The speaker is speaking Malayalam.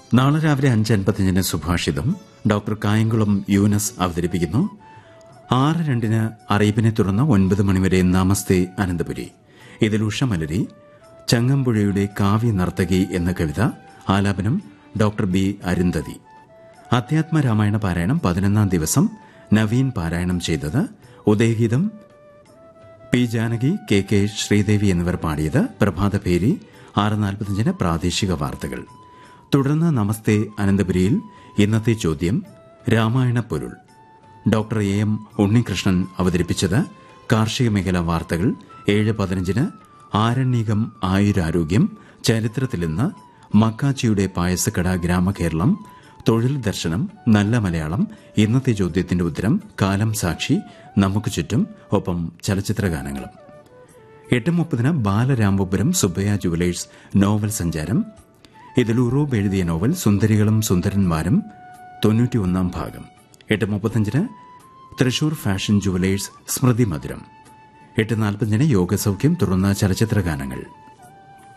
നാളെ രാവിലെ അഞ്ച് അൻപത്തിയഞ്ചിന് സുഭാഷിതം ഡോക്ടർ കായംകുളം യൂനസ് അവതരിപ്പിക്കുന്നു ആറ് രണ്ടിന് അറിയിപ്പിനെ തുടർന്ന് ഒൻപത് മണിവരെ നമസ്തേ അനന്തപുരി ഇതിൽ ഉഷമലരി ചങ്ങമ്പുഴയുടെ കാവ്യ നർത്തകി എന്ന കവിത ആലാപനം ഡോക്ടർ ബി അരുന്ധതി അധ്യാത്മ രാമായണ പാരായണം പതിനൊന്നാം ദിവസം നവീൻ പാരായണം ചെയ്തത് Udayageetham P Janaki K K Sreedevi എന്നിവർ പാടിയത് പ്രഭാതപേരി ആറ് നാൽപ്പത്തിയഞ്ചിന് പ്രാദേശിക വാർത്തകൾ തുടർന്ന് നമസ്തേ അനന്തപുരിയിൽ ഇന്നത്തെ ചോദ്യം രാമായണ പൊരുൾ ഡോക്ടർ എ എം ഉണ്ണികൃഷ്ണൻ അവതരിപ്പിച്ചത് കാർഷിക മേഖലാ വാർത്തകൾ ഏഴ് പതിനഞ്ചിന് ആരണ്യകം ആയുരാരോഗ്യം ചരിത്രത്തിൽ ഇന്ന് മക്കാച്ചിയുടെ പായസക്കട ഗ്രാമകേരളം തൊഴിൽ ദർശനം നല്ല മലയാളം ഇന്നത്തെ ചോദ്യത്തിന്റെ ഉത്തരം കാലം സാക്ഷി നമുക്ക് ചുറ്റും ഒപ്പം ചലച്ചിത്ര ഗാനങ്ങളും എട്ട് മുപ്പതിന് ബാലരാമപുരം സുബ്ബയ്യ ജുവലേഴ്സ് നോവൽ സഞ്ചാരം ഇതിൽ ഉറൂബ് എഴുതിയ നോവൽ സുന്ദരികളും സുന്ദരന്മാരും തൊണ്ണൂറ്റിയൊന്നാം ഭാഗം എട്ട് മുപ്പത്തഞ്ചിന് തൃശൂർ ഫാഷൻ ജുവലേഴ്സ് സ്മൃതി മധുരം എട്ട് നാൽപ്പതിന് യോഗസൗഖ്യം തുടർന്ന് ചലച്ചിത്ര ഗാനങ്ങൾ